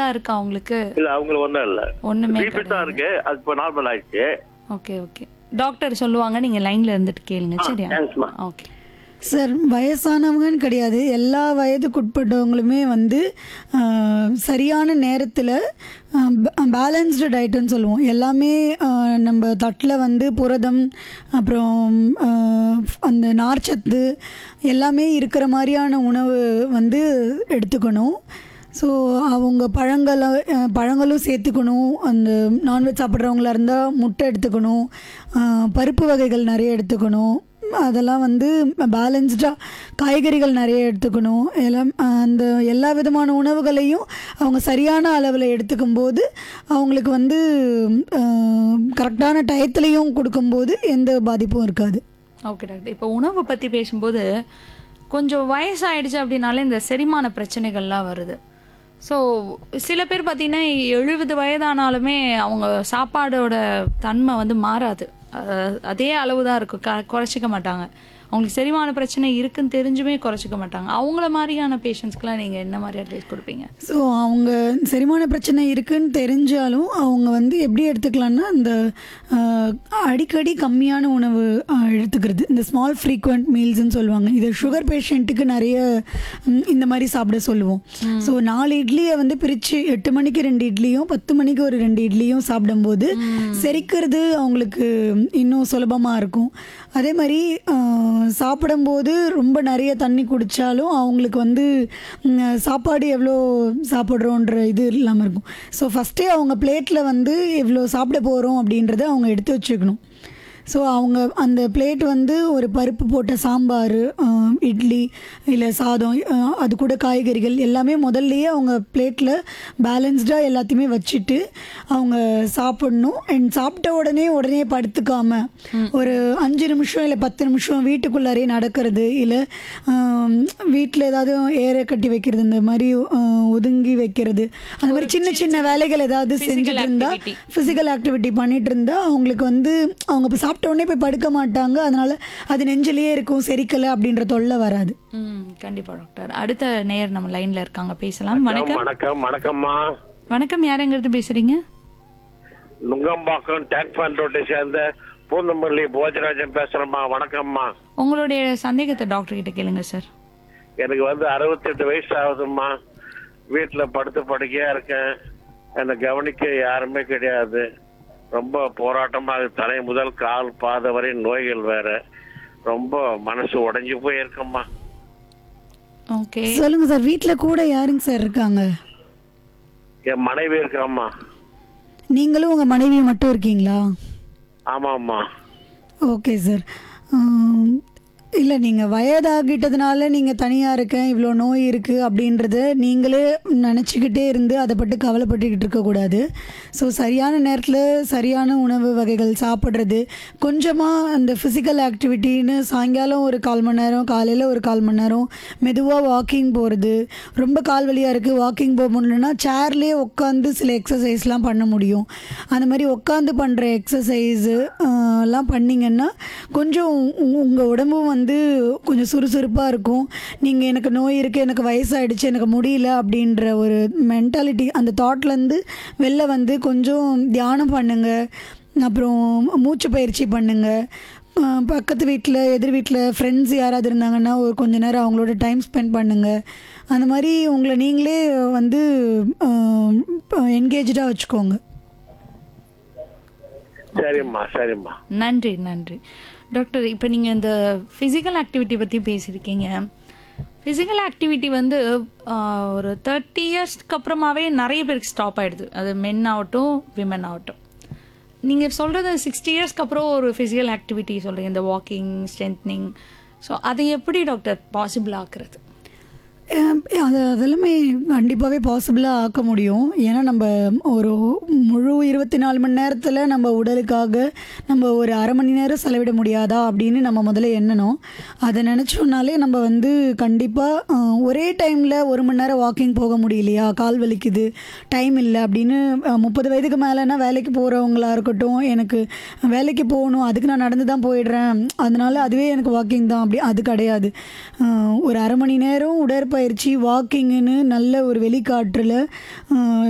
ஏதா இருக்கா உங்களுக்கு இல்ல அவங்களுக்கு ஒண்ணும் இல்ல ஒண்ணுமே பிபி தான் கிடையாது இருக்கு அது இப்போ நார்மல் ஆயிடுச்சு ஓகே ஓகே டாக்டர் சொல்லுவாங்க நீங்க லைன்ல இருந்துட்டு கேளுங்க சரியா தேங்க்ஸ்மா ஓகே சார் வயசானவங்கன்னு கிடையாது எல்லா வயதுக்குட்பட்டவங்களுமே வந்து ஆஹ், சரியான நேரத்தில் பேலன்ஸ்டு டயட்டுன்னு சொல்லுவோம் எல்லாமே ஆஹ், நம்ம தட்டில் வந்து புரதம் அப்புறம் ஆஹ், அந்த நார்ச்சத்து எல்லாமே இருக்கிற மாதிரியான உணவு வந்து எடுத்துக்கணும் ஸோ அவங்க பழங்களை அஹ், பழங்களும் சேர்த்துக்கணும் அந்த நான்வெஜ் சாப்பிட்றவங்களா இருந்தால் முட்டை எடுத்துக்கணும் ஆஹ், பருப்பு வகைகள் நிறைய எடுத்துக்கணும் அதெல்லாம் வந்து பேலன்ஸ்டாக காய்கறிகள் நிறைய எடுத்துக்கணும் எல்லாம் ஆஹ், அந்த எல்லா விதமான உணவுகளையும் அவங்க சரியான அளவில் எடுத்துக்கும் போது அவங்களுக்கு வந்து கரெக்டான டயத்துலேயும் கொடுக்கும்போது எந்த பாதிப்பும் இருக்காது ஓகே டாக்டர் இப்போ உணவு பற்றி பேசும்போது கொஞ்சம் வயசாயிடுச்சு அப்படின்னாலே இந்த செரிமான பிரச்சனைகள்லாம் வருது ஸோ சில பேர் பார்த்தீங்கன்னா எழுபது வயதானாலுமே அவங்க சாப்பாடோட தன்மை வந்து மாறாது அஹ் அதே அளவு தான் இருக்கும் க குறைச்சிக்க மாட்டாங்க அவங்களுக்கு செரிமான பிரச்சனை இருக்குன்னு தெரிஞ்சுமே குறைச்சிக்க மாட்டாங்க அவங்கள மாதிரியான பேஷண்ட்ஸ்க்குலாம் நீங்கள் என்ன மாதிரி அட்வைஸ் கொடுப்பீங்க ஸோ அவங்க செரிமான பிரச்சனை இருக்குன்னு தெரிஞ்சாலும் அவங்க வந்து எப்படி எடுத்துக்கலாம்னா இந்த ஆஹ், அடிக்கடி கம்மியான உணவு ஆஹ், எடுத்துக்கிறது இந்த ஸ்மால் ஃப்ரீக்வெண்ட் மீல்ஸ்னு சொல்லுவாங்க இது சுகர் பேஷண்ட்டுக்கு நிறைய ம், இந்த மாதிரி சாப்பிட சொல்லுவோம் ஸோ நாலு இட்லியை வந்து பிரித்து எட்டு மணிக்கு ரெண்டு இட்லியும் பத்து மணிக்கு ஒரு ரெண்டு இட்லியும் சாப்பிடும்போது செரிக்கிறது அவங்களுக்கு இன்னும் சுலபமாக இருக்கும் அதே மாதிரி ஆஹ், சாப்பிடும்போது ரொம்ப நிறைய தண்ணி குடித்தாலும் அவங்களுக்கு வந்து ம், சாப்பாடு எவ்வளோ சாப்பிட்றோன்ற இது இல்லாமல் இருக்கும் ஸோ ஃபஸ்ட்டே அவங்க பிளேட்டில் வந்து எவ்வளோ சாப்பிட போகிறோம் அப்படின்றத அவங்க எடுத்து வச்சுக்கணும் ஸோ அவங்க அந்த பிளேட் வந்து ஒரு பருப்பு போட்ட சாம்பார் ஆஹ், இட்லி இல்லை சாதம் ஆஹ், அது கூட காய்கறிகள் எல்லாமே முதல்லயே அவங்க பிளேட்டில் பேலன்ஸ்டாக எல்லாத்தையுமே வச்சுட்டு அவங்க சாப்பிடணும் அண்ட் சாப்பிட்ட உடனே உடனே படுத்துக்காம ஒரு அஞ்சு நிமிஷம் இல்லை பத்து நிமிஷம் வீட்டுக்குள்ளாரே நடக்கிறது இல்லை வீட்டில் ஏதாவது ஏற கட்டி வைக்கிறது இந்த மாதிரி ஆஹ், ஒதுங்கி வைக்கிறது அந்த மாதிரி சின்ன சின்ன வேலைகள் ஏதாவது செஞ்சுட்டு இருந்தா activity. ஃபிசிக்கல் ஆக்டிவிட்டி பண்ணிட்டு இருந்தா அவங்களுக்கு வந்து அவங்க இப்போ சாப்பிட்ட உடனே போய் படுக்க மாட்டாங்க அதனால அது நெஞ்சிலேயே இருக்கும் செரிக்கலை அப்படின்ற தொல்லை வராது ம் கண்டிப்பாக டாக்டர் அடுத்த நேயர் நம்ம லைனில் இருக்காங்க பேசலாம் வணக்கம் வணக்கம் வணக்கம்மா வணக்கம் யாருங்கிறது பேசுறீங்க நுங்கம்பாக்கம் டேங்க் ஃபண்ட் ரோட்டை சேர்ந்த பூந்தமல்லி போஜராஜன் பேசுறேம்மா வணக்கம்மா உங்களுடைய சந்தேகத்தை டாக்டர் கிட்ட கேளுங்க சார் எனக்கு வந்து அறுபத்தெட்டு வயசு ஆகுதும்மா வீட்டுல படுத்து படுக்கையா இருக்கேன் என்னை கவனிக்க யாருமே கிடையாது ரொம்ப போராட்டமா இருக்கு தலை முதல் கால் பாத வரை நோய்கள் வேற ரொம்ப மனசு உடைஞ்சு போயிருக்கம்மா ஓகே சொல்லுங்க சார் வீட்டில் கூட யாருங்க சார் இருக்காங்க என் மனைவி இருக்காம்மா நீங்களும் உங்கள் மனைவி மட்டும் இருக்கீங்களா ஆமாம்மா ஓகே சார் இல்லை நீங்கள் வயதாகிட்டதுனால நீங்கள் தனியாக இருக்கேன் இவ்வளோ நோய் இருக்குது அப்படின்றத நீங்களே நினச்சிக்கிட்டே இருந்து அதை பட்டு கவலைப்பட்டுக்கிட்டு இருக்கக்கூடாது ஸோ சரியான நேரத்தில் சரியான உணவு வகைகள் சாப்பிட்றது கொஞ்சமாக அந்த ஃபிசிக்கல் ஆக்டிவிட்டின்னு சாயங்காலம் ஒரு கால் மணி நேரம் காலையில் ஒரு கால் மணி நேரம் மெதுவாக வாக்கிங் போகிறது ரொம்ப கால் வலியாக இருக்குது வாக்கிங் போக முடியலன்னா சேர்லேயே உட்காந்து சில எக்ஸசைஸ்லாம் பண்ண முடியும் அந்த மாதிரி உட்காந்து பண்ணுற எக்ஸசைஸு எல்லாம் பண்ணிங்கன்னா கொஞ்சம் உங்கள் உடம்பும் வந்து கொஞ்சம் சுறுசுறுப்பாக இருக்கும் நீங்கள் எனக்கு நோய் இருக்குது எனக்கு வயசாயிடுச்சு எனக்கு முடியல அப்படின்ற ஒரு மென்டாலிட்டி அந்த தாட்லேருந்து வெளில வந்து கொஞ்சம் தியானம் பண்ணுங்கள் அப்புறம் மூச்சு பயிற்சி பண்ணுங்கள் அஹ் பக்கத்து வீட்டில் எதிர் வீட்டில் ஃப்ரெண்ட்ஸ் யாராவது இருந்தாங்கன்னா ஒரு கொஞ்ச நேரம் அவங்களோட டைம் ஸ்பெண்ட் பண்ணுங்கள் அந்த மாதிரி உங்களை நீங்களே வந்து என்கேஜாக வச்சுக்கோங்க சரிம்மா சரிம்மா நன்றி நன்றி டாக்டர் இப்போ நீங்கள் இந்த ஃபிசிக்கல் ஆக்டிவிட்டி பற்றி பேசியிருக்கீங்க ஃபிசிக்கல் ஆக்டிவிட்டி வந்து ஆஹ், ஒரு தேர்ட்டி இயர்ஸ்க்கு அப்புறமாவே நிறைய பேருக்கு ஸ்டாப் ஆயிடுது அது மென் ஆகட்டும் விமன் ஆகட்டும் நீங்கள் சொல்கிறது சிக்ஸ்டி இயர்ஸ்க்கு அப்புறம் ஒரு ஃபிசிக்கல் ஆக்டிவிட்டி சொல்கிறீங்க இந்த வாக்கிங் ஸ்ட்ரென்த்னிங் ஸோ அதை எப்படி டாக்டர் பாசிபிள் ஆக்குறது அஹ் அது அதெல்லாமே கண்டிப்பாகவே பாசிபிளாக ஆக்க முடியும் ஏன்னா நம்ம ஒரு முழு இருபத்தி நாலு மணி நேரத்தில் நம்ம உடலுக்காக நம்ம ஒரு அரை மணி நேரம் செலவிட முடியாதா அப்படின்னு நம்ம முதல்ல எண்ணணும் அதை நினச்சோம்னாலே நம்ம வந்து கண்டிப்பாக ஒரே டைமில் ஒரு மணி நேரம் வாக்கிங் போக முடியலையா கால் வலிக்குது டைம் இல்லை அப்படின்னு அஹ், முப்பது வயதுக்கு மேலேனா வேலைக்கு போகிறவங்களா இருக்கட்டும் எனக்கு வேலைக்கு போகணும் அதுக்கு நான் நடந்து தான் போயிடுறேன் அதனால அதுவே எனக்கு வாக்கிங் தான் அப்படி அது கிடையாது அஹ், ஒரு அரை மணி நேரம் உடற்பயிற்சி வாக்கிங்னு நல்ல ஒரு வெளிக்காற்றில்